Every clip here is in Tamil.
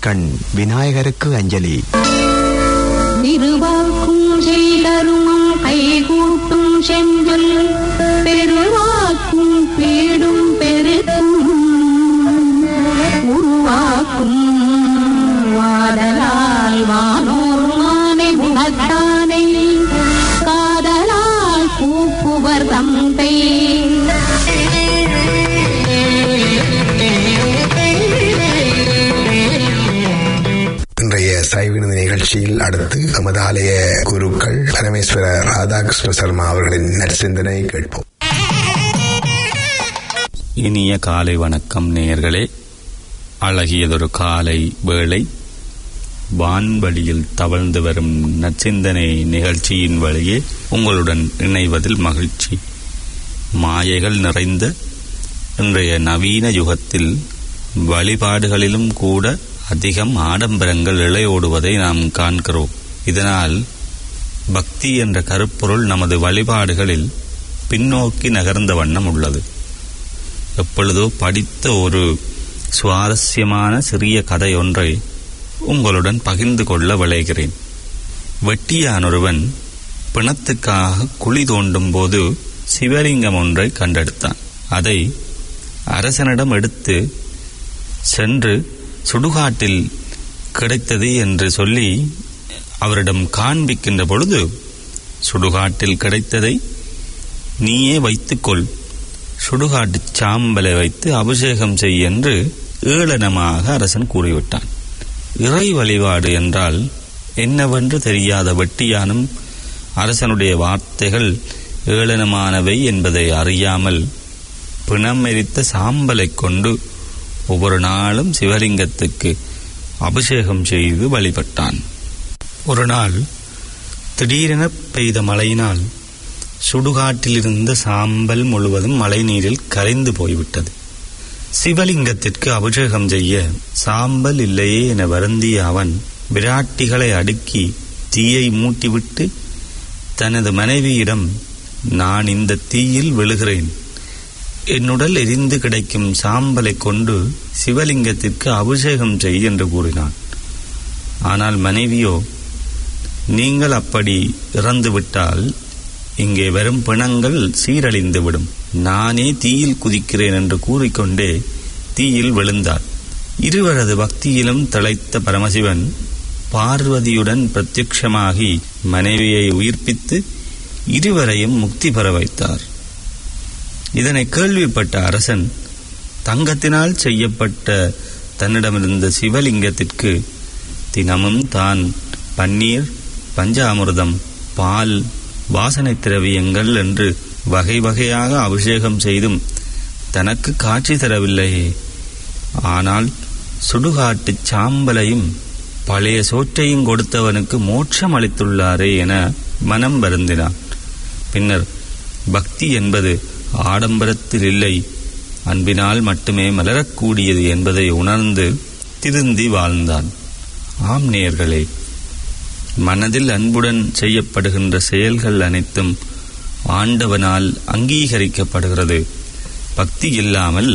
கண் விநாயகருக்கு அஞ்சலி திருவாக்கும் செய்தருமம் கைகூட்டும் செஞ்சொல் பெருவாக்கும் பீடும் பெருக்கும் உருவாக்கும் வாதலால் வானோர் மானை குணத்தானை காதலால் கூப்புவர் தந்தை இன்றைய சைவினது நிகழ்ச்சியில் அடுத்து நமது ஆலய குருக்கள் பரமேஸ்வர ராதாகிருஷ்ண சர்மா அவர்களின் நற்சிந்தனை கேட்போம் இனிய காலை வணக்கம் நேயர்களே அழகியதொரு காலை வேளை வான்வழியில் தவழ்ந்து வரும் நற்சிந்தனை நிகழ்ச்சியின் வழியே உங்களுடன் இணைவதில் மகிழ்ச்சி மாயைகள் நிறைந்த இன்றைய நவீன யுகத்தில் வழிபாடுகளிலும் கூட அதிகம் ஆடம்பரங்கள் இழையோடுவதை நாம் காண்கிறோம் இதனால் பக்தி என்ற கருப்பொருள் நமது வழிபாடுகளில் பின்னோக்கி நகர்ந்த வண்ணம் உள்ளது எப்பொழுதோ படித்த ஒரு சுவாரஸ்யமான சிறிய கதை ஒன்றை உங்களுடன் பகிர்ந்து கொள்ள விளைகிறேன் வெட்டியானொருவன் பிணத்துக்காக குழி தோண்டும் போது சிவலிங்கம் ஒன்றை கண்டெடுத்தான் அதை அரசனிடம் எடுத்து சென்று சுடுகாட்டில் கிடைத்தது என்று சொல்லி அவரிடம் காண்பிக்கின்ற பொழுது சுடுகாட்டில் கிடைத்ததை நீயே வைத்துக்கொள் சுடுகாட்டு சாம்பலை வைத்து அபிஷேகம் செய் என்று ஏளனமாக அரசன் கூறிவிட்டான் இறை வழிபாடு என்றால் என்னவென்று தெரியாத வெட்டியானும் அரசனுடைய வார்த்தைகள் ஏளனமானவை என்பதை அறியாமல் பிணம் எரித்த சாம்பலைக் கொண்டு ஒவ்வொரு நாளும் சிவலிங்கத்துக்கு அபிஷேகம் செய்து வழிபட்டான் ஒரு நாள் திடீரென பெய்த மழையினால் சுடுகாட்டில் இருந்த சாம்பல் முழுவதும் மழைநீரில் கரைந்து போய்விட்டது சிவலிங்கத்திற்கு அபிஷேகம் செய்ய சாம்பல் இல்லையே என வருந்திய அவன் விராட்டிகளை அடுக்கி தீயை மூட்டிவிட்டு தனது மனைவியிடம் நான் இந்த தீயில் விழுகிறேன் என்னுடல் எரிந்து கிடைக்கும் சாம்பலை கொண்டு சிவலிங்கத்திற்கு அபிஷேகம் செய் என்று கூறினான் ஆனால் மனைவியோ நீங்கள் அப்படி இறந்துவிட்டால் இங்கே வரும் பிணங்கள் சீரழிந்துவிடும் நானே தீயில் குதிக்கிறேன் என்று கூறிக்கொண்டே தீயில் விழுந்தார் இருவரது பக்தியிலும் திளைத்த பரமசிவன் பார்வதியுடன் பிரத்யட்சமாகி மனைவியை உயிர்ப்பித்து இருவரையும் முக்தி பெற வைத்தார் இதனை கேள்விப்பட்ட அரசன் தங்கத்தினால் செய்யப்பட்ட தன்னிடமிருந்த சிவலிங்கத்திற்கு தினமும் தான் பன்னீர் பஞ்சாமிர்தம் பால் வாசனை திரவியங்கள் என்று வகை வகையாக அபிஷேகம் செய்தும் தனக்கு காட்சி தரவில்லையே ஆனால் சுடுகாட்டுச் சாம்பலையும் பழைய சோற்றையும் கொடுத்தவனுக்கு மோட்சம் அளித்துள்ளாரே என மனம் வருந்தினான் பின்னர் பக்தி என்பது ஆடம்பரத்தில் இல்லை அன்பினால் மட்டுமே மலரக்கூடியது என்பதை உணர்ந்து திருந்தி வாழ்ந்தான் ஆம் நேயர்களே மனதில் அன்புடன் செய்யப்படுகின்ற செயல்கள் அனைத்தும் ஆண்டவனால் அங்கீகரிக்கப்படுகிறது பக்தி இல்லாமல்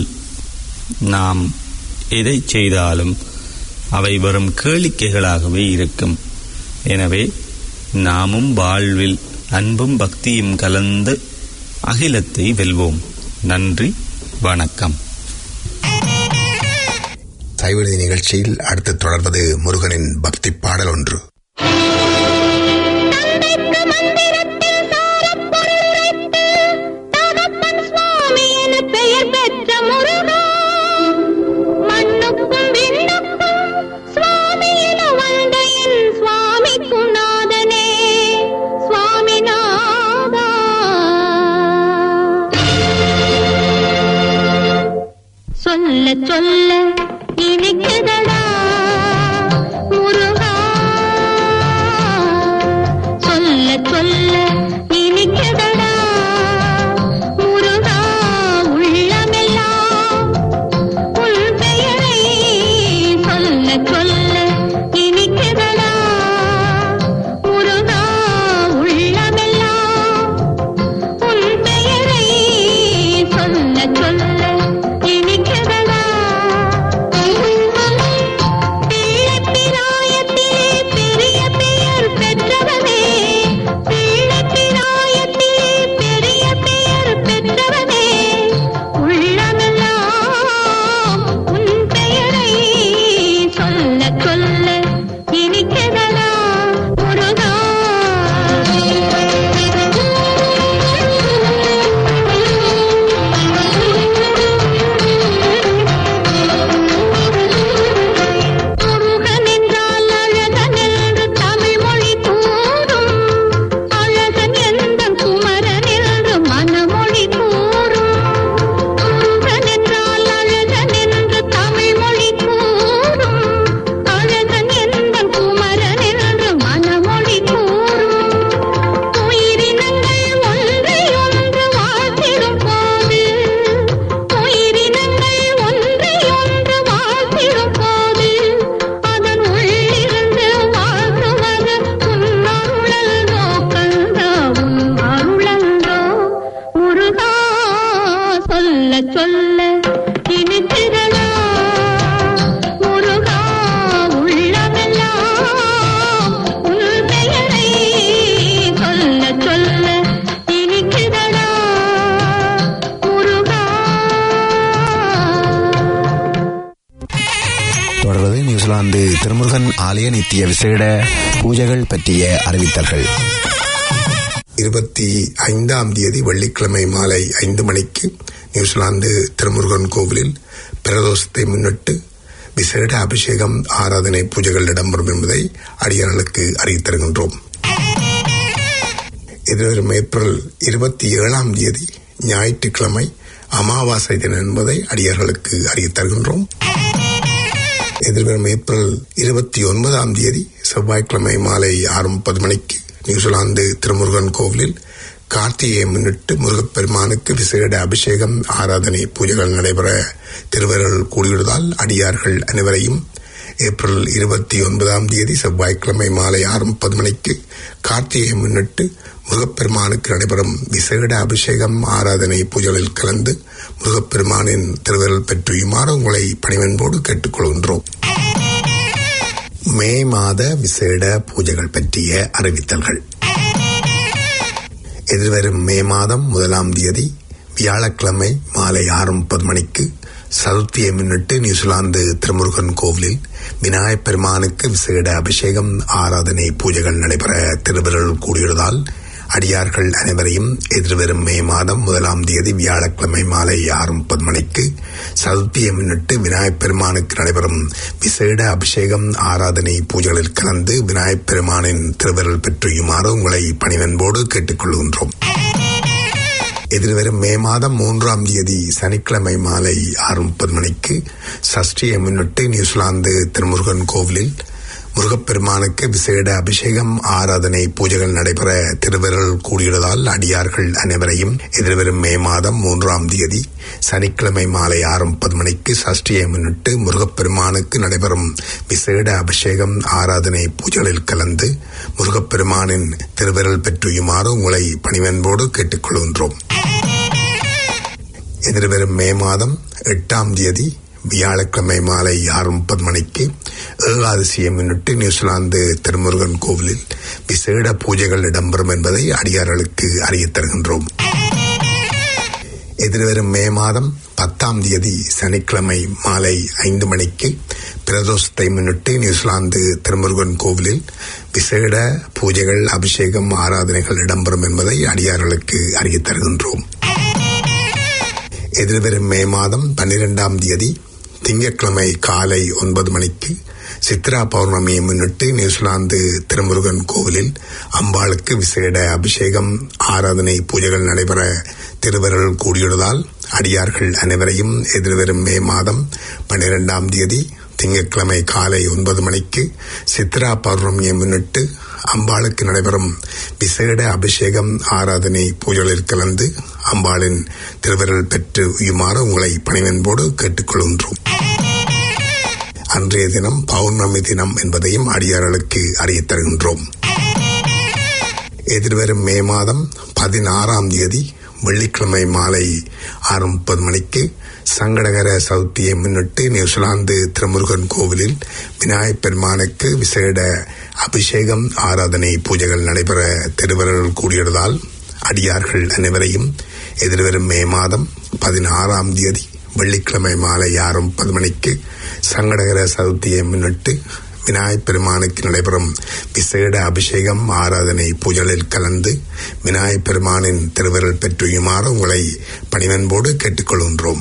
நாம் எதை செய்தாலும் அவை வெறும் கேளிக்கைகளாகவே இருக்கும் எனவே நாமும் வாழ்வில் அன்பும் பக்தியும் கலந்து அகிலத்தை வெல்வோம் நன்றி வணக்கம் சைவநிதி நிகழ்ச்சியில் அடுத்து தொடர்வது முருகனின் பக்தி பாடல் ஒன்று தந்தைக்கு மந்திரத்தில் சாரப்பொருளுரைத்து, தகப்பன் சுவாமி என பெயர் பெற்ற முருகா. மண்ணுக்கும் விண்ணுக்கும் சுவாமி என வந்த என் சுவாமிக்கும் நாதனே, சுவாமிநாதா. சொல்ல சொல்ல இனிக்குதடா முருகா சொல்ல சொல்ல இனிக்குதடா முருகா உள்ளமெல்லாம் உன் பெயரை சொல்ல சொல்ல இனிக்குதடா முருகா உள்ளமெல்லாம் உன் பெயரை சொல்ல சொல்ல இனிக்குதடா சொல்ல இனித்திரளா முருகா உள்ளமெல்லாம் உன் பெயரை சொல்ல சொல்ல இனிக்கிறடா முருகா தொடர்வது நியூசிலாந்து திருமுருகன் ஆலய நித்திய விசேட பூஜைகள் பற்றிய அறிவித்தல்கள் இருபத்தி ஐந்தாம் தேதி வெள்ளிக்கிழமை மாலை ஐந்து மணிக்கு நியூசிலாந்து திருமுருகன் கோவிலில் பிரதோஷத்தை முன்னிட்டு விசேட அபிஷேகம் ஆராதனை பூஜைகள் இடம்பெறும் என்பதை அடியார்களுக்கு அறிவித்தருகின்றோம் எதிர்வரும் ஏப்ரல் இருபத்தி ஏழாம் தேதி ஞாயிற்றுக்கிழமை அமாவாசை தினம் என்பதை அடியார்களுக்கு அறிவித்தருகின்றோம் எதிர்வரும் ஏப்ரல் இருபத்தி ஒன்பதாம் தேதி செவ்வாய்க்கிழமை மாலை ஆறு முப்பது மணிக்கு நியூசிலாந்து திருமுருகன் கோவிலில் கார்த்திகையை முன்னிட்டு முருகப்பெருமானுக்கு விசேட அபிஷேகம் ஆராதனை பூஜைகள் நடைபெற திருவருள் கூடியுள்ளதால் அடியார்கள் அனைவரையும் ஏப்ரல் இருபத்தி ஒன்பதாம் தேதி செவ்வாய்க்கிழமை மாலை ஆறு முப்பது மணிக்கு கார்த்திகையை முன்னிட்டு முருகப்பெருமானுக்கு நடைபெறும் விசேட அபிஷேகம் ஆராதனை பூஜைகளில் கலந்து முருகப்பெருமானின் திருவருள் பெற்றியுமாறு உங்களை பணிவன்போடு கேட்டுக்கொள்கின்றோம் மே மாத விசேட பூஜைகள் பற்றிய அறிவித்தல்கள் எதிர்வரும் மே மாதம் முதலாம் தேதி வியாழக்கிழமை மாலை ஆறு முப்பது மணிக்கு சதுர்த்தியை முன்னிட்டு நியூசிலாந்து திருமுருகன் கோவிலில் விநாயகப் பெருமானுக்கு விசேட அபிஷேகம் ஆராதனை பூஜைகள் நடைபெற திருவருள் கூடியுள்ளதால் அடியார்கள் அனைவரையும் எதிர்வரும் மே மாதம் முதலாம் தேதி வியாழக்கிழமை மாலை ஆறு முப்பது மணிக்கு சதுர்த்தியை முன்னிட்டு விநாயகப் பெருமானுக்கு நடைபெறும் விசேட அபிஷேகம் ஆராதனை பூஜைகளில் கலந்து விநாயகப் பெருமானின் திருவருள் பெற்றியுமாறு உங்களை பணிவன்போடு கேட்டுக்கொள்கின்றோம் எதிர்வரும் மே மாதம் மூன்றாம் தேதி சனிக்கிழமை மாலை ஆறு முப்பது மணிக்கு சஷ்டியை முன்னிட்டு நியூசிலாந்து திருமுருகன் கோவிலில் முருகப்பெருமானுக்கு விசேட அபிஷேகம் ஆராதனை பூஜைகள் நடைபெற திருவருள் கூடியுள்ளதால் அடியார்கள் அனைவரையும் எதிர்வரும் மே மாதம் மூன்றாம் தேதி சனிக்கிழமை மாலை ஆறு முப்பது மணிக்கு சஷ்டியை முன்னிட்டு முருகப்பெருமானுக்கு நடைபெறும் விசேட அபிஷேகம் ஆராதனை பூஜைகளில் கலந்து முருகப்பெருமானின் திருவருள் பெற்றுயுமாறு உங்களை பணிவன்போடு கேட்டுக்கொள்கின்றோம் எதிர்வரும் மே மாதம் எட்டாம் தேதி வியாழக்கிழமை மாலை ஆறு முப்பது மணிக்கு ஏகாதசியை முன்னிட்டு நியூசிலாந்து திருமுருகன் கோவிலில் விசேட பூஜைகள் இடம்பெறும் என்பதை அடியார்களுக்கு அறியத் தருகின்றோம் எதிர்வரும் மே மாதம் பத்தாம் தேதி சனிக்கிழமை மாலை ஐந்து மணிக்கு பிரதோஷத்தை முன்னிட்டு நியூசிலாந்து திருமுருகன் கோவிலில் விசேட பூஜைகள் அபிஷேகம் ஆராதனைகள் இடம்பெறும் என்பதை அடியார்களுக்கு அறியத் தருகின்றோம் எதிர்வரும் மே மாதம் பன்னிரெண்டாம் தேதி திங்கட்கிழமை காலை ஒன்பது மணிக்கு சித்ரா பௌர்ணமியை முன்னிட்டு நியூசிலாந்து திருமுருகன் கோவிலில் அம்பாளுக்கு விசேட அபிஷேகம் ஆராதனை பூஜைகள் நடைபெற திருவருள் கூடியுள்ளதால் அடியார்கள் அனைவரையும் எதிர்வரும் மே மாதம் பன்னிரெண்டாம் தேதி திங்கட்கிழமை காலை ஒன்பது மணிக்கு சித்ரா பௌர்ணமியை முன்னிட்டு அம்பாளுக்கு நடைபெறும் விசேட அபிஷேகம் ஆராதனை பூஜைகளில் கலந்து அம்பாளின் திருவருள் பெற்று உயுமாறு உங்களை பணிவன்போடு கேட்டுக்கொள்கின்றோம் அன்றைய தினம் பௌர்ணமி தினம் என்பதையும் அடியார்களுக்கு அறியத் தருகின்றோம் எதிர்வரும் மே மாதம் பதினாறாம் தேதி வெள்ளிக்கிழமை மாலை ஆறு முப்பது மணிக்கு சங்கடகர சவுத்தியை முன்னிட்டு நியூசிலாந்து திருமுருகன் கோவிலில் விநாயகப் பெருமானுக்கு விசேட அபிஷேகம் ஆராதனை பூஜைகள் நடைபெற திருவருள் கூடியுள்ளதால் அடியார்கள் அனைவரையும் எதிர்வரும் மே மாதம் பதினாறாம் தேதி வெள்ளிக்கிழமை மாலை ஆறு முப்பது மணிக்கு சங்கடகர சதுர்த்தியை முன்னிட்டு விநாயகப் பெருமானுக்கு நடைபெறும் விசேட அபிஷேகம் ஆராதனை பூஜைகளில் கலந்து விநாயகப் பெருமானின் திருவருள் பெற்றுயுமாறு உங்களை பணிவன்போடு கேட்டுக்கொள்கின்றோம்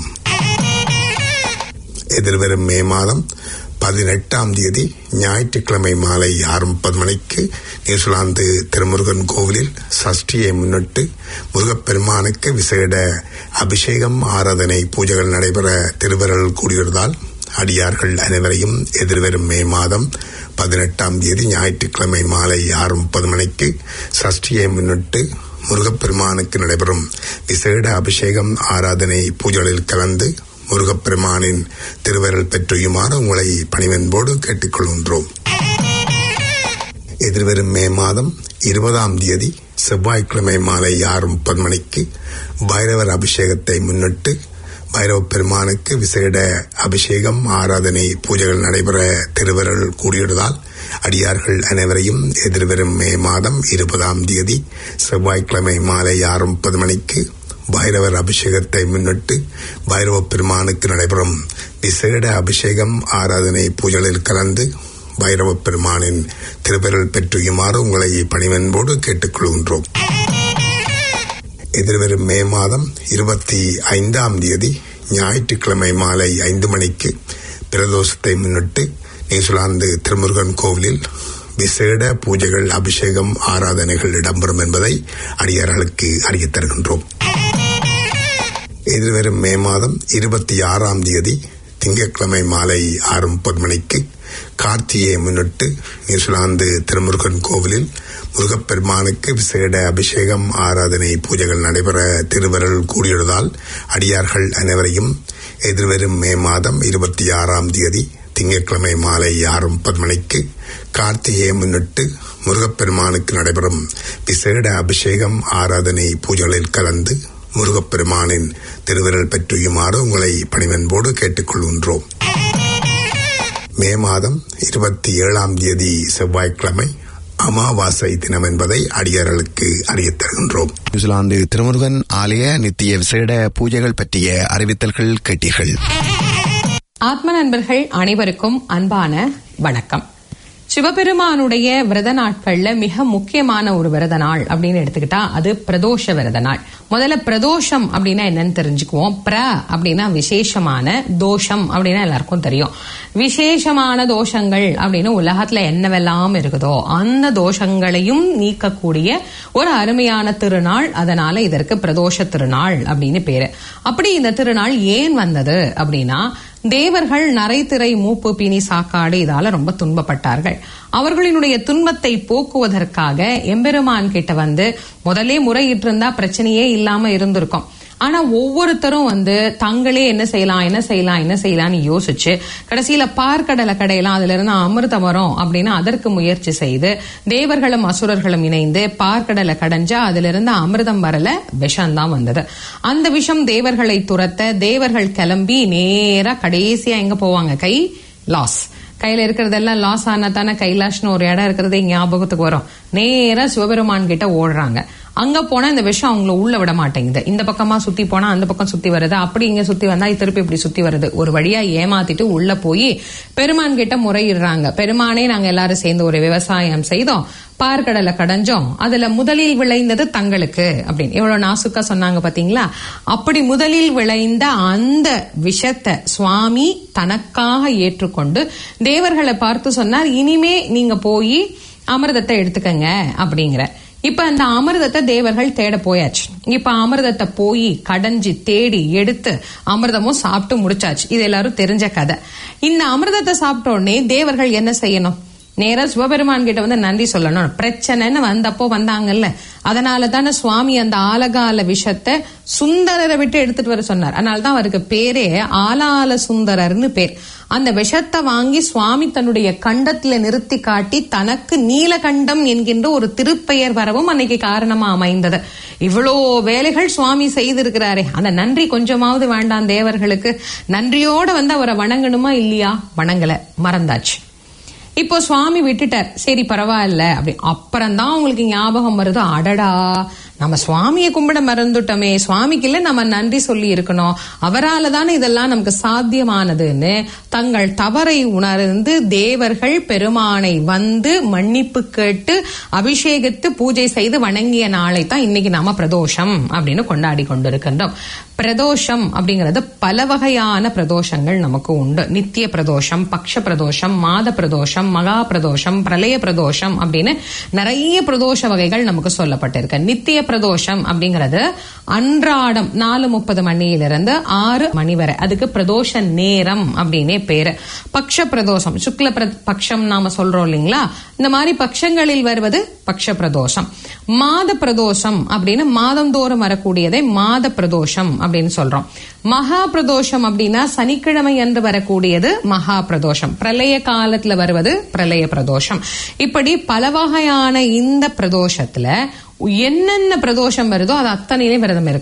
எதிர்வரும் மே மாதம் பதினெட்டாம் தேதி ஞாயிற்றுக்கிழமை மாலை ஆறு முப்பது மணிக்கு நியூசிலாந்து திருமுருகன் கோவிலில் சஷ்டியை முன்னிட்டு முருகப்பெருமானுக்கு விசேட அபிஷேகம் ஆராதனை பூஜைகள் நடைபெற திருவருள் கூடியுள்ளதால் அடியார்கள் அனைவரையும் எதிர்வரும் மே மாதம் பதினெட்டாம் தேதி ஞாயிற்றுக்கிழமை மாலை ஆறு முப்பது மணிக்கு சஷ்டியை முன்னிட்டு முருகப்பெருமானுக்கு நடைபெறும் விசேட அபிஷேகம் ஆராதனை பூஜைகளில் கலந்து முருகப்பெருமானின் திருவருள் பெற்றுயுமாறு உங்களை பணிவன்போடு கேட்டுக்கொள்கின்றோம் எதிர்வரும் மே மாதம் இருபதாம் தேதி செவ்வாய்க்கிழமை மாலை ஆறு முப்பது மணிக்கு பைரவர் அபிஷேகத்தை முன்னிட்டு பைரவ பெருமானுக்கு விசேட அபிஷேகம் ஆராதனை பூஜைகள் நடைபெற திருவருள் கூடியுள்ளதால் அடியார்கள் அனைவரையும் எதிர்வரும் மே மாதம் இருபதாம் தேதி செவ்வாய்க்கிழமை மாலை ஆறு முப்பது மணிக்கு பைரவர் அபிஷேகத்தை முன்னிட்டு பைரவ பெருமானுக்கு நடைபெறும் விசேட அபிஷேகம் ஆராதனை பூஜைகளில் கலந்து பைரவ பெருமானின் திருப்பெருள் பெற்றுயுமாறு உங்களை பணிவன்போடு கேட்டுக்கொள்கின்றோம் எதிர்வரும் மே மாதம் இருபத்தி ஐந்தாம் தேதி ஞாயிற்றுக்கிழமை மாலை ஐந்து மணிக்கு பிரதோஷத்தை முன்னிட்டு நியூசிலாந்து திருமுருகன் கோவிலில் விசேட பூஜைகள் அபிஷேகம் ஆராதனைகள் இடம்பெறும் என்பதை அடியார்களுக்கு அறியத் தருகின்றோம் எதிர்வரும் மே மாதம் இருபத்தி ஆறாம் தேதி திங்கட்கிழமை மாலை ஆறு முப்பது மணிக்கு கார்த்திகையை முன்னிட்டு நியூசிலாந்து திருமுருகன் கோவிலில் முருகப்பெருமானுக்கு விசேட அபிஷேகம் ஆராதனை பூஜைகள் நடைபெற திருவருள் கூடியுள்ளதால் அடியார்கள் அனைவரையும் எதிர்வரும் மே மாதம் இருபத்தி ஆறாம் தேதி திங்கட்கிழமை மாலை ஆறு முப்பது மணிக்கு கார்த்திகையை முன்னிட்டு முருகப்பெருமானுக்கு நடைபெறும் விசேட அபிஷேகம் ஆராதனை பூஜைகளில் கலந்து முருகப்பெருமானின் திருவிரல் பெற்றுயுமாறு உங்களை பணிவன்போடு கேட்டுக்கொள்கின்றோம் மே மாதம் இருபத்தி ஏழாம் தேதி செவ்வாய்க்கிழமை அமாவாசை தினம் என்பதை அடியார்களுக்கு அறியத் தருகின்றோம் நியூசிலாந்து திருமுருகன் ஆலய நித்திய விசேட பூஜைகள் பற்றிய அறிவித்தல்கள் கேட்டீர்கள் ஆத்ம நண்பர்கள் அனைவருக்கும் அன்பான வணக்கம் சிவபெருமானுடைய விரத நாட்கள்ல மிக முக்கியமான ஒரு விரத நாள் அப்படின்னு எடுத்துக்கிட்டா அது பிரதோஷ விரத நாள் முதல்ல பிரதோஷம் அப்படின்னா என்னன்னு தெரிஞ்சுக்குவோம் பிர அப்படின்னா விசேஷமான தோஷம் அப்படின்னா எல்லாருக்கும் தெரியும் விசேஷமான தோஷங்கள் அப்படின்னு உலகத்துல என்னவெல்லாம் இருக்குதோ அந்த தோஷங்களையும் நீக்கக்கூடிய ஒரு அருமையான திருநாள் அதனால இதற்கு பிரதோஷ திருநாள் அப்படின்னு பேரு அப்படி இந்த திருநாள் ஏன் வந்தது அப்படின்னா தேவர்கள் நரைத்திரை மூப்பு பிணி சாக்காடு இதால ரொம்ப துன்பப்பட்டார்கள் அவர்களினுடைய துன்பத்தை போக்குவதற்காக எம்பெருமான் கிட்ட வந்து முதலே முறையிட்டு இருந்தா பிரச்சனையே இல்லாம இருந்திருக்கும் ஆனா ஒவ்வொருத்தரும் வந்து தங்களே என்ன செய்யலாம் என்ன செய்யலாம் என்ன செய்யலாம்னு யோசிச்சு கடைசியில பார்க்கடலை கடையெல்லாம் அதுல இருந்து அமிர்தம் வரும் அப்படின்னு அதற்கு முயற்சி செய்து தேவர்களும் அசுரர்களும் இணைந்து பார்க்கடலை கடைஞ்சா அதுல இருந்து அமிர்தம் வரல விஷம் தான் வந்தது அந்த விஷம் தேவர்களை துரத்த தேவர்கள் கிளம்பி நேரா கடைசியா எங்க போவாங்க கை லாஸ் கையில இருக்கிறதெல்லாம் லாஸ் ஆனா தானே கைலாஷ்னு ஒரு இடம் இருக்கிறதே ஞாபகத்துக்கு வரும் நேரா சிவபெருமான் கிட்ட ஓடுறாங்க அங்க போனா இந்த விஷம் அவங்கள உள்ள விட மாட்டேங்குது இந்த பக்கமா சுத்தி போனா அந்த பக்கம் சுத்தி வருது அப்படி இங்க சுத்தி வந்தா திருப்பி இப்படி சுத்தி வருது ஒரு வழியா ஏமாத்திட்டு உள்ள போய் பெருமான் கிட்ட முறையிடுறாங்க பெருமானே நாங்க எல்லாரும் சேர்ந்து ஒரு விவசாயம் செய்தோம் பார்க்கடலை கடைஞ்சோம் அதுல முதலில் விளைந்தது தங்களுக்கு அப்படின்னு எவ்வளவு நாசுக்கா சொன்னாங்க பாத்தீங்களா அப்படி முதலில் விளைந்த அந்த விஷத்தை சுவாமி தனக்காக ஏற்றுக்கொண்டு தேவர்களை பார்த்து சொன்னார் இனிமே நீங்க போய் அமிர்தத்தை எடுத்துக்கங்க அப்படிங்கிற இப்ப அந்த அமிர்தத்தை தேவர்கள் தேட போயாச்சு இப்ப அமிர்தத்தை போய் கடைஞ்சி தேடி எடுத்து அமிர்தமும் சாப்பிட்டு முடிச்சாச்சு இது எல்லாரும் தெரிஞ்ச கதை இந்த அமிர்தத்தை சாப்பிட்ட உடனே தேவர்கள் என்ன செய்யணும் நேரா சிவபெருமான் கிட்ட வந்து நன்றி சொல்லணும் பிரச்சனைன்னு வந்தப்போ வந்தாங்கல்ல அதனால தானே சுவாமி அந்த ஆலகால விஷத்தை சுந்தரரை விட்டு எடுத்துட்டு வர சொன்னார் அதனால தான் அவருக்கு பேரே ஆலால சுந்தரர்னு பேர் அந்த விஷத்தை வாங்கி சுவாமி தன்னுடைய கண்டத்துல நிறுத்தி காட்டி தனக்கு நீலகண்டம் என்கின்ற ஒரு திருப்பெயர் வரவும் அன்னைக்கு காரணமா அமைந்தது இவ்வளோ வேலைகள் சுவாமி செய்திருக்கிறாரே அந்த நன்றி கொஞ்சமாவது வேண்டாம் தேவர்களுக்கு நன்றியோட வந்து அவரை வணங்கணுமா இல்லையா வணங்கல மறந்தாச்சு இப்போ சுவாமி விட்டுட்டார் சரி பரவாயில்ல அப்படி அப்புறம்தான் உங்களுக்கு ஞாபகம் வருது அடடா நம்ம சுவாமியை கும்பிட மறந்துட்டோமே சுவாமிக்கு இல்ல நம்ம நன்றி சொல்லி இருக்கணும் அவரால தானே இதெல்லாம் நமக்கு சாத்தியமானதுன்னு தங்கள் தவறை உணர்ந்து தேவர்கள் பெருமானை வந்து மன்னிப்பு கேட்டு அபிஷேகித்து பூஜை செய்து வணங்கிய நாளை தான் இன்னைக்கு நாம பிரதோஷம் அப்படின்னு கொண்டாடி கொண்டிருக்கின்றோம் பிரதோஷம் அப்படிங்கிறது பல வகையான பிரதோஷங்கள் நமக்கு உண்டு நித்திய பிரதோஷம் பக்ஷ பிரதோஷம் மாத பிரதோஷம் மகா பிரதோஷம் பிரளய பிரதோஷம் அப்படின்னு நிறைய பிரதோஷ வகைகள் நமக்கு சொல்லப்பட்டிருக்கு நித்திய பிரதோஷம் அப்படிங்கிறது அன்றாடம் நாலு முப்பது மணியிலிருந்து ஆறு மணி வரை அதுக்கு பிரதோஷ நேரம் அப்படின்னே பேரு பக்ஷ பிரதோஷம் சுக்ல பிர- பக்ஷம் நாம சொல்றோம் இல்லைங்களா இந்த மாதிரி பக்ஷங்களில் வருவது பக்ஷ பிரதோஷம் மாத பிரதோஷம் அப்படின்னு மாதந்தோறும் வரக்கூடியதை மாத பிரதோஷம் அப்படின்னு சொல்றோம் மகா பிரதோஷம் அப்படின்னா சனிக்கிழமை அன்று வரக்கூடியது மகா பிரதோஷம் பிரளய காலத்துல வருவது பிரளய பிரதோஷம் இப்படி பல வகையான இந்த பிரதோஷத்துல என்னென்ன பிரதோஷம் வருதோ அது அத்தனையிலே விரதம் இருக்கலாம்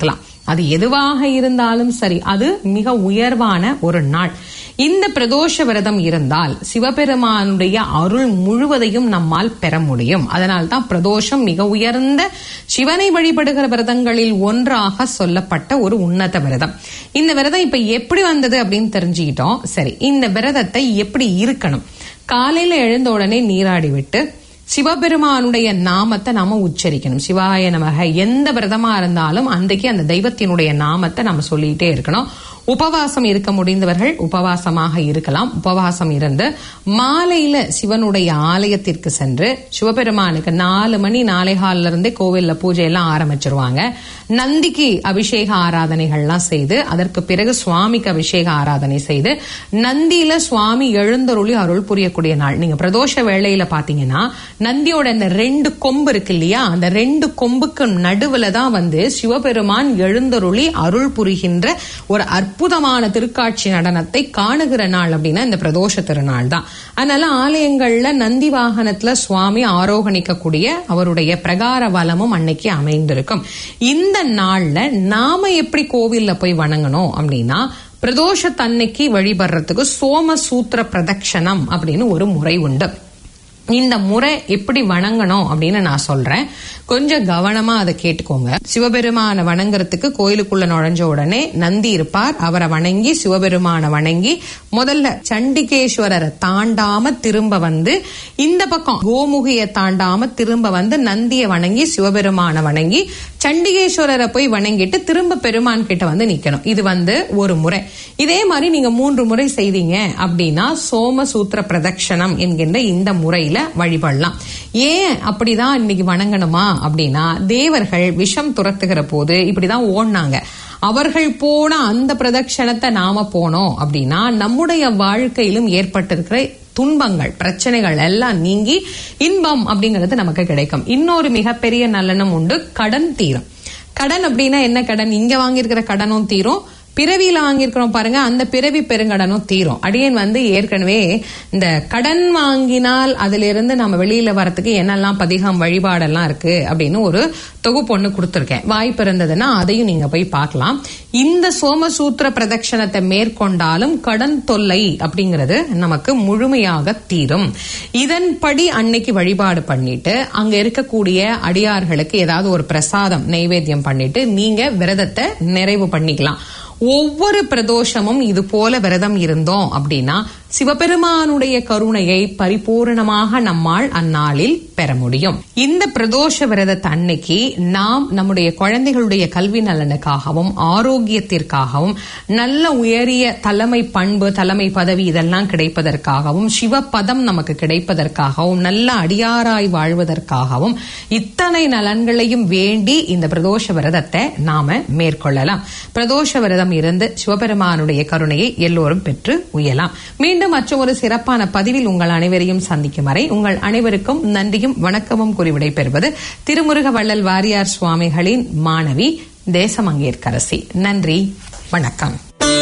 அது எதுவாக இருந்தாலும் சரி அது மிக உயர்வான ஒரு நாள் இந்த பிரதோஷ விரதம் இருந்தால் சிவபெருமானுடைய அருள் முழுவதையும் நம்மால் பெற முடியும் அதனால் தான் பிரதோஷம் மிக உயர்ந்த சிவனை வழிபடுகிற விரதங்களில் ஒன்றாக சொல்லப்பட்ட ஒரு உன்னத விரதம் இந்த விரதம் இப்ப எப்படி வந்தது அப்படின்னு தெரிஞ்சுக்கிட்டோம் சரி இந்த விரதத்தை எப்படி இருக்கணும் காலையில எழுந்த உடனே நீராடி விட்டு சிவபெருமானுடைய நாமத்தை நாம உச்சரிக்கணும் சிவாய நமக எந்த விரதமா இருந்தாலும் அன்றைக்கு அந்த தெய்வத்தினுடைய நாமத்தை நம்ம சொல்லிட்டே இருக்கணும் உபவாசம் இருக்க முடிந்தவர்கள் உபவாசமாக இருக்கலாம் உபவாசம் இருந்து மாலையில சிவனுடைய ஆலயத்திற்கு சென்று சிவபெருமானுக்கு நாலு மணி நாளை காலில இருந்தே கோவில்ல பூஜை எல்லாம் ஆரம்பிச்சிருவாங்க நந்திக்கு அபிஷேக ஆராதனைகள்லாம் செய்து அதற்கு பிறகு சுவாமிக்கு அபிஷேக ஆராதனை செய்து நந்தியில சுவாமி எழுந்தருளி அருள் புரியக்கூடிய நாள் நீங்க பிரதோஷ வேளையில பாத்தீங்கன்னா நந்தியோட அந்த ரெண்டு கொம்பு இருக்கு இல்லையா அந்த ரெண்டு கொம்புக்கு நடுவுல தான் வந்து சிவபெருமான் எழுந்தருளி அருள் புரிகின்ற ஒரு அற்புதமான திருக்காட்சி நடனத்தை காணுகிற நாள் அப்படின்னா இந்த பிரதோஷ திருநாள் தான் அதனால ஆலயங்கள்ல நந்தி வாகனத்துல சுவாமி ஆரோகணிக்கக்கூடிய அவருடைய பிரகார வலமும் அன்னைக்கு அமைந்திருக்கும் இந்த நாள்ல நாம எப்படி கோவில்ல போய் வணங்கணும் அப்படின்னா பிரதோஷத்தன்னைக்கு வழிபடுறதுக்கு சோமசூத்திர பிரதட்சணம் அப்படின்னு ஒரு முறை உண்டு இந்த முறை எப்படி வணங்கணும் அப்படின்னு நான் சொல்றேன் கொஞ்சம் கவனமா அதை கேட்டுக்கோங்க சிவபெருமான வணங்குறதுக்கு கோயிலுக்குள்ள நுழைஞ்ச உடனே நந்தி இருப்பார் அவரை வணங்கி சிவபெருமான வணங்கி முதல்ல சண்டிகேஸ்வரரை தாண்டாம திரும்ப வந்து இந்த பக்கம் கோமுகிய தாண்டாம திரும்ப வந்து நந்தியை வணங்கி சிவபெருமான வணங்கி சண்டிகேஸ்வரரை போய் வணங்கிட்டு திரும்ப பெருமான் கிட்ட வந்து நிக்கணும் இது வந்து ஒரு முறை இதே மாதிரி நீங்க மூன்று முறை செய்தீங்க அப்படின்னா சோமசூத்திர பிரதட்சணம் என்கின்ற இந்த முறையில வழிபடலாம் ஏன் அப்படிதான் இன்னைக்கு வணங்கணுமா அப்படின்னா தேவர்கள் விஷம் துரத்துகிற போது இப்படிதான் ஓடினாங்க அவர்கள் போன அந்த பிரதட்சணத்தை நாம போனோம் அப்படின்னா நம்முடைய வாழ்க்கையிலும் ஏற்பட்டிருக்கிற துன்பங்கள் பிரச்சனைகள் எல்லாம் நீங்கி இன்பம் அப்படிங்கிறது நமக்கு கிடைக்கும் இன்னொரு மிகப்பெரிய நலனும் உண்டு கடன் தீரும் கடன் அப்படின்னா என்ன கடன் இங்க வாங்கியிருக்கிற கடனும் தீரும் பிறவியில வாங்கியிருக்கிறோம் பாருங்க அந்த பிறவி பெருங்கடனும் தீரும் அடியேன் வந்து ஏற்கனவே இந்த கடன் வாங்கினால் அதுல இருந்து நம்ம வெளியில வரத்துக்கு என்னெல்லாம் பதிகம் வழிபாடெல்லாம் இருக்கு அப்படின்னு ஒரு தொகுப்பு ஒண்ணு கொடுத்துருக்கேன் வாய்ப்பு இருந்ததுன்னா அதையும் நீங்க போய் பார்க்கலாம் இந்த சோமசூத்திர பிரதட்சணத்தை மேற்கொண்டாலும் கடன் தொல்லை அப்படிங்கிறது நமக்கு முழுமையாக தீரும் இதன்படி அன்னைக்கு வழிபாடு பண்ணிட்டு அங்க இருக்கக்கூடிய அடியார்களுக்கு ஏதாவது ஒரு பிரசாதம் நைவேத்தியம் பண்ணிட்டு நீங்க விரதத்தை நிறைவு பண்ணிக்கலாம் ஒவ்வொரு பிரதோஷமும் இது போல விரதம் இருந்தோம் அப்படின்னா சிவபெருமானுடைய கருணையை பரிபூரணமாக நம்மால் அந்நாளில் பெற முடியும் இந்த பிரதோஷ விரதத்தை அன்னைக்கு நாம் நம்முடைய குழந்தைகளுடைய கல்வி நலனுக்காகவும் ஆரோக்கியத்திற்காகவும் நல்ல உயரிய தலைமை பண்பு தலைமை பதவி இதெல்லாம் கிடைப்பதற்காகவும் சிவபதம் நமக்கு கிடைப்பதற்காகவும் நல்ல அடியாராய் வாழ்வதற்காகவும் இத்தனை நலன்களையும் வேண்டி இந்த பிரதோஷ விரதத்தை நாம மேற்கொள்ளலாம் பிரதோஷ விரதம் இருந்து சிவபெருமானுடைய கருணையை எல்லோரும் பெற்று உயலாம் மீண்டும் மற்றும் ஒரு சிறப்பான பதிவில் உங்கள் அனைவரையும் சந்திக்கும் வரை உங்கள் அனைவருக்கும் நன்றியும் வணக்கமும் கூறி விடைபெறுவது திருமுருக வள்ளல் வாரியார் சுவாமிகளின் மாணவி தேசமங்கேற்கரசி நன்றி வணக்கம்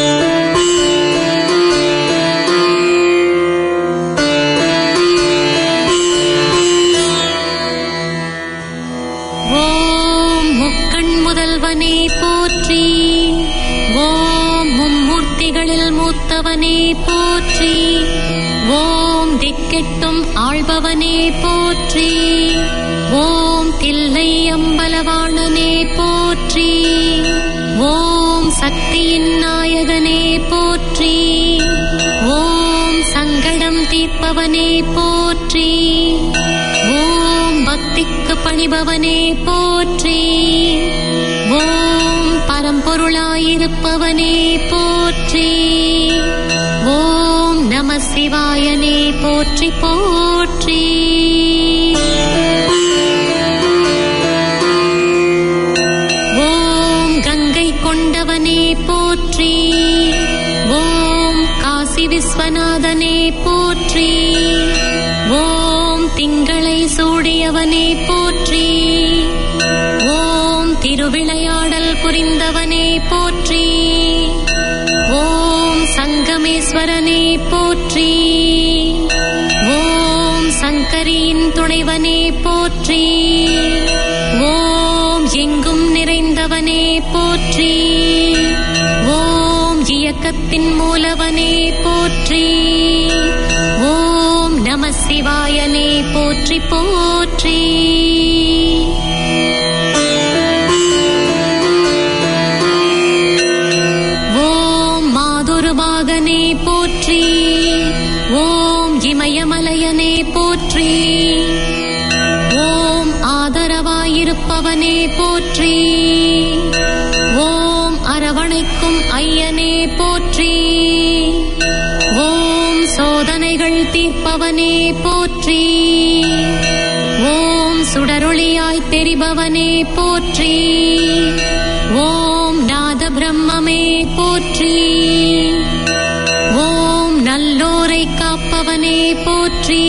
ஓம் முக்கண் முதல்வனே போற்றி ஓம் மும்மூர்த்திகளில் மூத்தவனே போற்றி ஓம் திக்கெட்டும் ஆள்பவனே போற்றி ஓம் தில்லை அம்பலவாணனே போற்றி ஓம் சக்தியின் நாயகனே போற்றி ஓம் சங்கடம் தீர்ப்பவனே போற்றி ஓம் பக்திக்கு பணிபவனே போற்றி ஓம் பரம்பொருளாயிருப்பவனே போற்றி ஓம் நம சிவாயனே போற்றி போற்றி ஓம் கங்கை கொண்டவனே போற்றி ஓம் காசி விஸ்வநாதனே போற்றி ஓம் திங்களை சூடியவனே போற்றி ஓம் திருவிளையாடல் புரிந்தவனே போற்றி ஓம் சங்கமேஸ்வரனே போற்றி ஓம் சங்கரியின் துணைவனே போற்றி ஓம் எங்கும் நிறைந்தவனே போற்றி போற்றி ஓம் இயக்கத்தின் மூலவனே போற்றி ஓம் நம சிவாயனே போற்றி போற்றி ஓம் மாதுருபாகனே போற்றி ஓம் இமயமலையனே போற்றி ஓம் ஆதரவாயிருப்பவனே போற்றி ஓம் அரவணைக்கும் ஐயனே போற்றி ஓம் சோதனைகள் தீர்ப்பவனே போற்றி ஓம் சுடரொளியாய் தெரிபவனே போற்றி ஓம் நாத பிரம்மமே போற்றி ஓம் நல்லோரை காப்பவனே போற்றி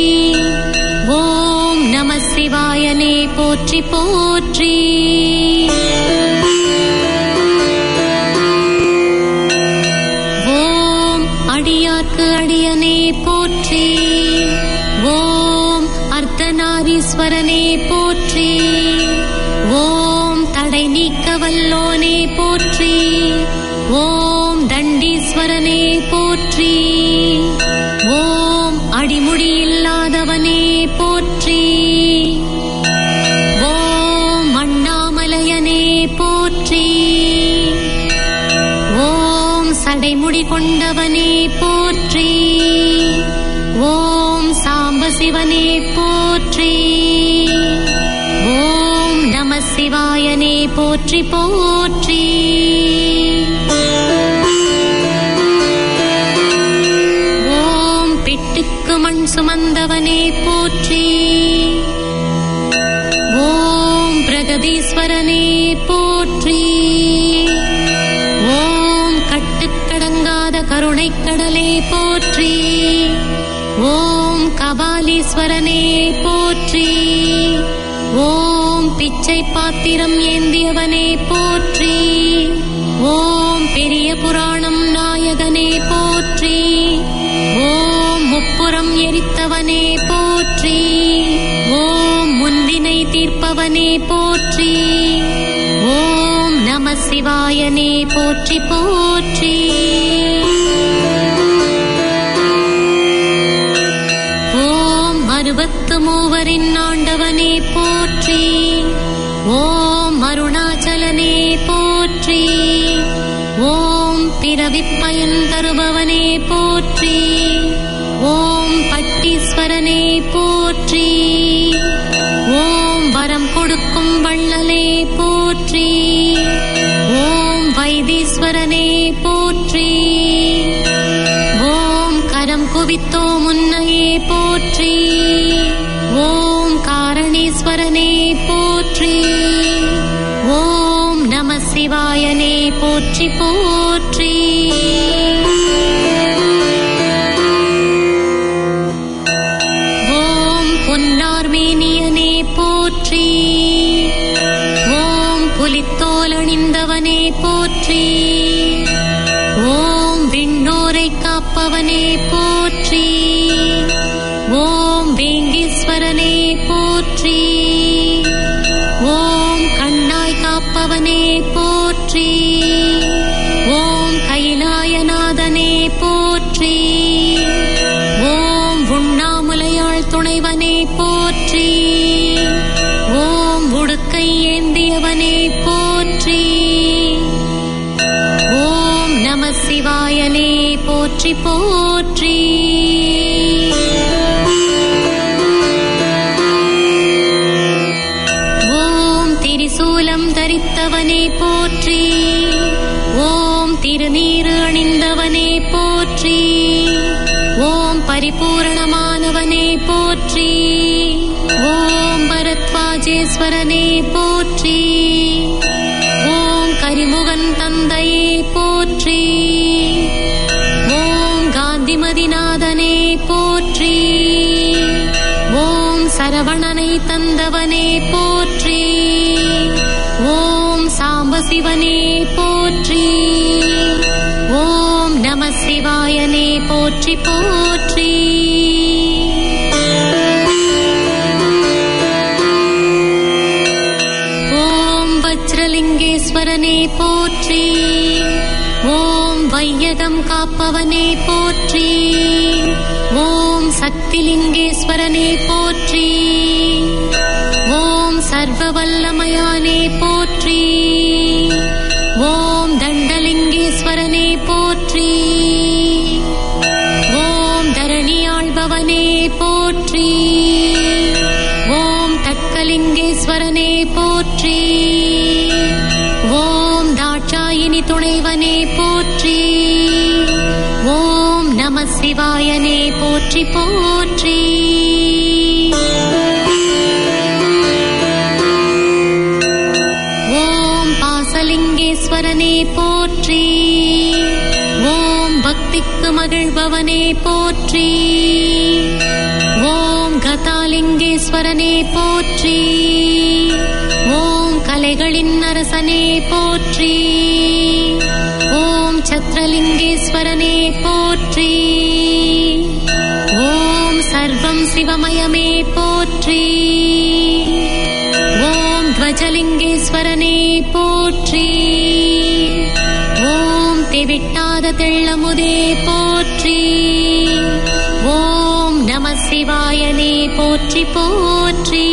ஓம் நம சிவாயனே போற்றி போற்றி ஓம் அடியார்க்கு அடியனே போற்றி ஓம் அர்த்தநாரீஸ்வரனே போற்றி ஓம் தடை நீக்க வல்லோனே போற்றி ஓம் தண்டீஸ்வரனே போற்றி ஓம் அடிமுடி இல்லாதவனே போற்றி ஓம் அண்ணாமலையனே போற்றி ஓம் சடைமுடி கொண்டவனே போற்றி ஓம் சாம்ப சிவனே போற்றி ஓம் நம சிவாயனே போற்றி போற்றி ஓம் பிட்டுக்கு மண் சுமந்தவனே போற்றி ஓம் பிரகதீஸ்வரனே போற்றி ஓம் கட்டுக்கடங்காத கருணைக் கடலே போற்றி ஓம் கபாலீஸ்வரனே போற்றி ஓம் பிச்சை பாத்திரம் ஏந்தியவனே போற்றி ஓம் பெரிய புராணம் நாயகனே போற்றி ஓம் முப்புறம் எரித்தவனே போற்றி ஓம் முன்வினை தீர்ப்பவனே போற்றி ஓம் நம சிவாயனே போற்றி போற்றி ஓம் அறுபத்து மூவரின் ஆண்டவனே போற்றி ஓம் அருணாச்சலனே போற்றி ஓம் பிறவிப் பயன் தருபவனே போற்றி ஓம் பட்டீஸ்வரனே போற்றி ஓம் வரம் கொடுக்கும் வள்ளலே போற்றி ஓம் வைத்தீஸ்வரனே போற்றி ஓம் கரம் குவித்தோ முன்னையே போற்றி ஓம் காரணீஸ்வரனே போற்றி ஓம் நம சிவாயனே போற்றி போற்றி ஓம் பொன்னார்மேனியனே போற்றி ஓம் புலித்தோலணிந்தவனே போற்றி ஓம் விண்ணோரை காப்பவனே போற்றி ஓம் வேங்கீஸ்வரனே போற்றி ஓம் கண்ணாய் காப்பவனே போற்றி ஓம் கைலாயநாதனே போற்றி ஓம் உண்ணாமுலையாள் துணைவனே போற்றி ஓம் உடுக்கை ஏந்தியவனே போற்றி ஓம் நம சிவாயனே போற்றி போற்றி ஓம் திரிசூலம் தரித்தவனே போற்றி ஓம் திருநீறு அணிந்தவனே போற்றி ஓம் பரிபூரணமானவனே போற்றி ஓம் பரத்வாஜேஸ்வரனே போற்றி ஓம் கரிமுகன் தந்தையே போற்றி ஓம் காந்திமதிநாதனே போற்றி ஓம் சரவணனை தந்தவனே போற்றி ஓம் சாம்பசிவனே போற்றி ஓம் நம சிவாயனே போற்றி போற்றி ஓம் வஜ்ரலிங்கேஸ்வரனே ஈஸ்வரனே போற்றி ஓம் வையகம் காப்பவனே போற்றி ஓம் சக்திலிங்கேஸ்வரனே போற்றி ஓம் சர்வவல்லமயானே போற்றி ஓம் தண்டலிங்கேஸ்வரனே போற்றி ஓம் தரணியாழ்பவனே போற்றி ஓம் தக்கலிங்கேஸ்வரனே போற்றி ஓம் தாட்சாயினி துணைவனே போற்றி ஓம் நம சிவாயனே போற்றி போற்றி ஓம் பாசலிங்கேஸ்வரனே போற்றி ஓம் பக்திக்கு மகிழ்பவனே போற்றி ஓம் கதாலிங்கேஸ்வரனே போற்றி ஓம் கலைகளின் அரசனே போற்றி ஓம் சத்ரலிங்கேஸ்வரனே போற்றி ஓம் சர்வம் சிவமயமே போற்றி ஓம் துவஜலிங்கேஸ்வரனே போற்றி ஓம் தெவிட்டாத தெள்ளமுதே போற்றி ஓம் நம சிவாயனே போற்றி போற்றி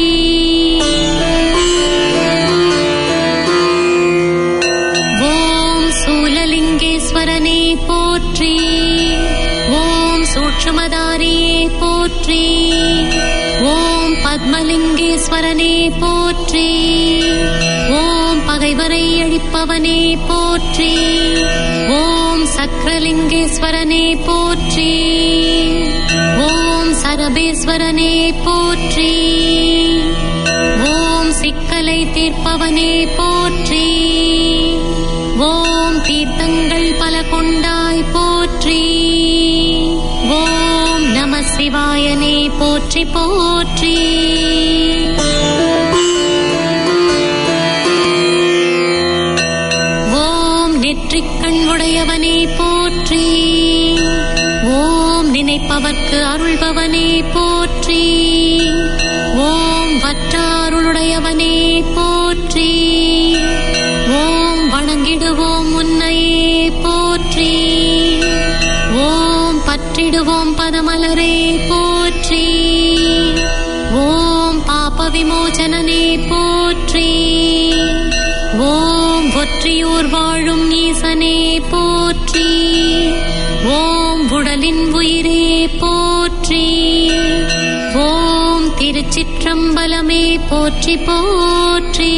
ஓம் சூலலிங்கேஸ்வரனே போற்றி ஓம் சூட்சுமதாரியே போற்றி ஓம் பத்மலிங்கேஸ்வரனே போற்றி ஓம் பகைவரை அழிப்பவனே போற்றி ஓம் சக்கரலிங்கேஸ்வரனே போற்றி ஓம் சரபேஸ்வரனே போற்றி ஓம் சிக்கலை தீர்ப்பவனே போற்றி ஓம் தீர்த்தங்கள் பல கொண்டாய் போற்றி ஓம் நம சிவாயனே போற்றி போற்றி ஓம் நெற்றிக்கண் உடையவனே போற்றி ஓம் நினைப்பவர்க்கு அருள்பவனே போற்றி ஓம் வற்றாருளுடையவனே போற்றி ஓம் வணங்கிடுவோம் உன்னையே போற்றி ஓம் பற்றிடுவோம் பதமலரே போற்றி ஓம் பாப விமோசனனே போற்றி ஓம் ஒற்றியூர் வாழும் ஈசனே போற்றி ஓம் உடலின் உயிரே போற்றி ஓம் திருச்சிற்றம்பலமே போற்றி போற்றி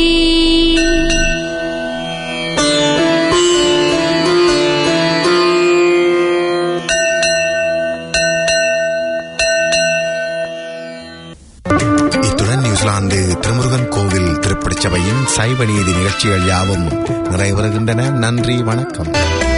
இத்துடன் நியூசிலாந்து திருமுருகன் கோவில் திருப்படிச் சபையின் சைவ நீதி நிகழ்ச்சிகள் யாவும் நிறைவருகின்றன நன்றி வணக்கம்